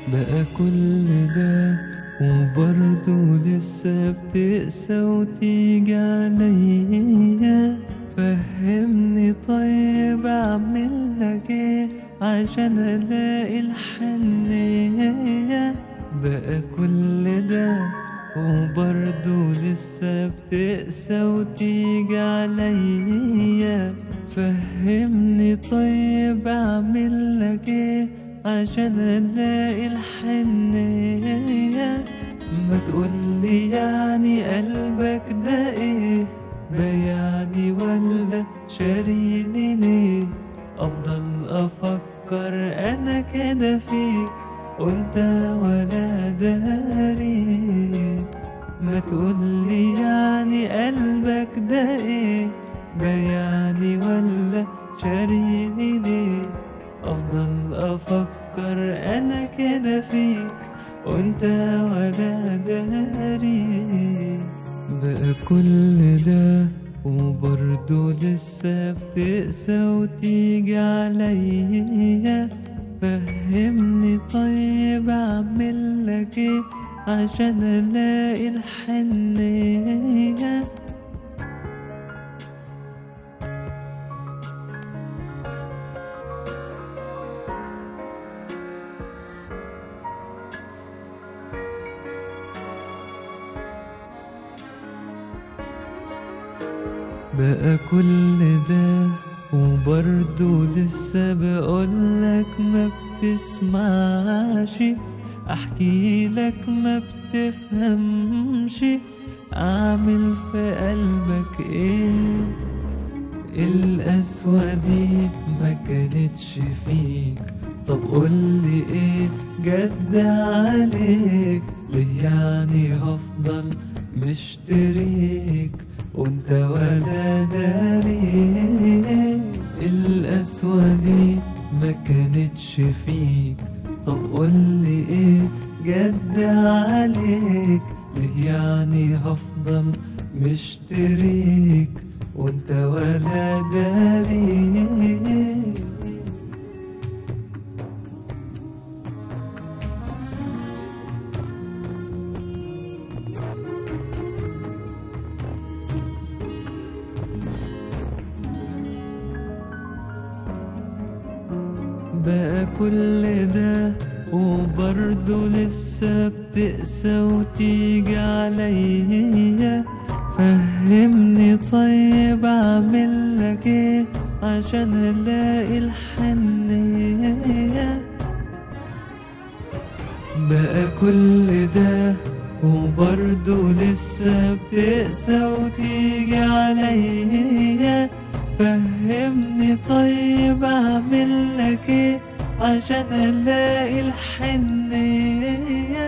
بقى كل ده وبرضه لسه بتقسى وتيجي عليا فهمني طيب اعمل لك ايه عشان الاقي الحنية بقى كل ده وبرضه لسه بتقسى وتيجي عليا فهمني طيب اعمل لك ايه عشان الاقي الحنية ما تقولي يعني قلبك ده ايه بيعني ولا شاريني ليه افضل افكر انا كده فيك وانت ولا داري ما تقولي يعني قلبك ده ايه بيعني ولا شاريني ليه افضل افكر انا كده فيك وانت ولا داري بقى كل ده وبرضه لسه بتقسى وتيجي عليا فهمني طيب اعمل لك ايه عشان الاقي الحنيه بقى كل ده وبرضه لسه بقولك ما بتسمعش احكي لك ما بتفهمش اعمل في قلبك ايه القسوة دي ما كانتش فيك طب قولي ايه جد عليك ليه يعني هفضل مشتريك وانت ولا داري القسوة دي ما كانتش فيك طب قولي ايه جد عليك ليه يعني هفضل مشتريك وانت ولا داري بقى كل ده وبرضه لسه بتقسى وتيجي عليا فهمني طيب اعمل لك ايه عشان الاقي الحنية بقى كل ده وبرضه لسه بتقسى وتيجي عليا فهمني طيب اعمل لك ايه عشان الاقي الحنية